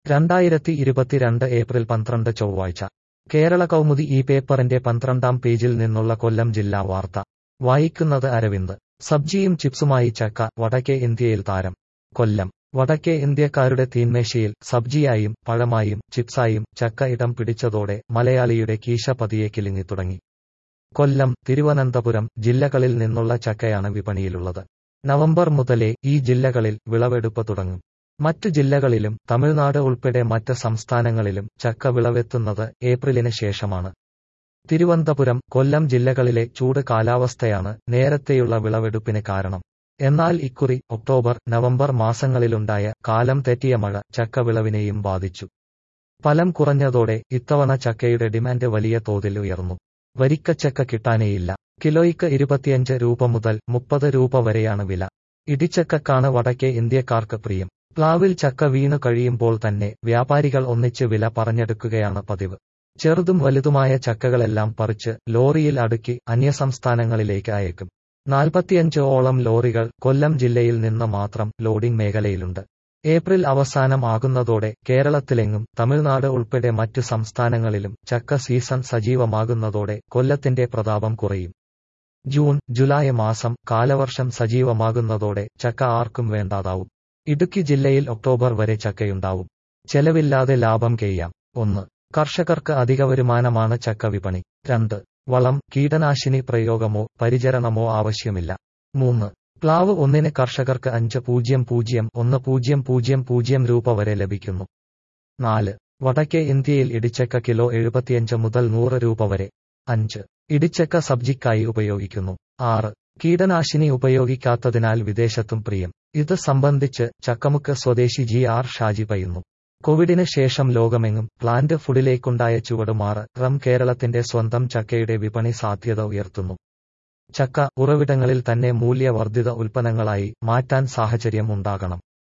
രണ്ടായിരത്തി ഇരുപത്തിരണ്ട് ഏപ്രിൽ പന്ത്രണ്ട് ചൊവ്വാഴ്ച കേരള കൗമുദി ഈ പേപ്പറിന്റെ പന്ത്രണ്ടാം പേജിൽ നിന്നുള്ള കൊല്ലം ജില്ലാ വാർത്ത വായിക്കുന്നത് അരവിന്ദ് സബ്ജിയും ചിപ്സുമായി ചക്ക വടക്കേ ഇന്ത്യയിൽ താരം കൊല്ലം വടക്കേ ഇന്ത്യക്കാരുടെ തീന്മേശയിൽ സബ്ജിയായും പഴമായും ചിപ്സായും ചക്ക ഇടം പിടിച്ചതോടെ മലയാളിയുടെ കീശ പതിയെ കിലുങ്ങിത്തുടങ്ങി കൊല്ലം തിരുവനന്തപുരം ജില്ലകളിൽ നിന്നുള്ള ചക്കയാണ് വിപണിയിലുള്ളത് നവംബർ മുതലേ ഈ ജില്ലകളിൽ വിളവെടുപ്പ് തുടങ്ങും മറ്റു ജില്ലകളിലും തമിഴ്നാട് ഉൾപ്പെടെ മറ്റ് സംസ്ഥാനങ്ങളിലും ചക്ക വിളവെത്തുന്നത് ഏപ്രിലിന് ശേഷമാണ് തിരുവനന്തപുരം കൊല്ലം ജില്ലകളിലെ ചൂട് കാലാവസ്ഥയാണ് നേരത്തെയുള്ള വിളവെടുപ്പിന് കാരണം എന്നാൽ ഇക്കുറി ഒക്ടോബർ നവംബർ മാസങ്ങളിലുണ്ടായ കാലം തെറ്റിയ മഴ ചക്ക വിളവിനെയും ബാധിച്ചു ഫലം കുറഞ്ഞതോടെ ഇത്തവണ ചക്കയുടെ ഡിമാൻഡ് വലിയ തോതിൽ ഉയർന്നു വരിക്കച്ചക്ക കിട്ടാനേയില്ല കിലോയ്ക്ക് ഇരുപത്തിയഞ്ച് രൂപ മുതൽ മുപ്പത് രൂപ വരെയാണ് വില ഇടിച്ചക്കക്കാണ് വടക്കേ ഇന്ത്യക്കാർക്ക് പ്രിയം പ്ലാവിൽ ചക്ക വീണു കഴിയുമ്പോൾ തന്നെ വ്യാപാരികൾ ഒന്നിച്ച് വില പറഞ്ഞെടുക്കുകയാണ് പതിവ് ചെറുതും വലുതുമായ ചക്കകളെല്ലാം പറിച്ച് ലോറിയിൽ അടുക്കി അന്യസംസ്ഥാനങ്ങളിലേക്ക് അയക്കും നാൽപ്പത്തിയഞ്ച് ഓളം ലോറികൾ കൊല്ലം ജില്ലയിൽ നിന്ന് മാത്രം ലോഡിംഗ് മേഖലയിലുണ്ട് ഏപ്രിൽ അവസാനം ആകുന്നതോടെ കേരളത്തിലെങ്ങും തമിഴ്നാട് ഉൾപ്പെടെ മറ്റു സംസ്ഥാനങ്ങളിലും ചക്ക സീസൺ സജീവമാകുന്നതോടെ കൊല്ലത്തിന്റെ പ്രതാപം കുറയും ജൂൺ ജൂലൈ മാസം കാലവർഷം സജീവമാകുന്നതോടെ ചക്ക ആർക്കും വേണ്ടാതാവും ഇടുക്കി ജില്ലയിൽ ഒക്ടോബർ വരെ ചക്കയുണ്ടാവും ചെലവില്ലാതെ ലാഭം ചെയ്യാം ഒന്ന് കർഷകർക്ക് അധിക വരുമാനമാണ് ചക്ക വിപണി രണ്ട് വളം കീടനാശിനി പ്രയോഗമോ പരിചരണമോ ആവശ്യമില്ല മൂന്ന് പ്ലാവ് ഒന്നിന് കർഷകർക്ക് അഞ്ച് പൂജ്യം പൂജ്യം ഒന്ന് പൂജ്യം പൂജ്യം പൂജ്യം രൂപ വരെ ലഭിക്കുന്നു നാല് വടക്കേ ഇന്ത്യയിൽ ഇടിച്ചക്ക കിലോ എഴുപത്തിയഞ്ച് മുതൽ നൂറ് രൂപ വരെ അഞ്ച് ഇടിച്ചക്ക സബ്ജിക്കായി ഉപയോഗിക്കുന്നു ആറ് കീടനാശിനി ഉപയോഗിക്കാത്തതിനാൽ വിദേശത്തും പ്രിയം ഇത് സംബന്ധിച്ച് ചക്കമുക്ക് സ്വദേശി ജി ആർ ഷാജി പറയുന്നു കോവിഡിന് ശേഷം ലോകമെങ്ങും പ്ലാന്റ് ഫുഡിലേക്കുണ്ടായ ചുവടുമാറ് റം കേരളത്തിന്റെ സ്വന്തം ചക്കയുടെ വിപണി സാധ്യത ഉയർത്തുന്നു ചക്ക ഉറവിടങ്ങളിൽ തന്നെ മൂല്യവർദ്ധിത ഉൽപ്പന്നങ്ങളായി മാറ്റാൻ സാഹചര്യം ഉണ്ടാകണം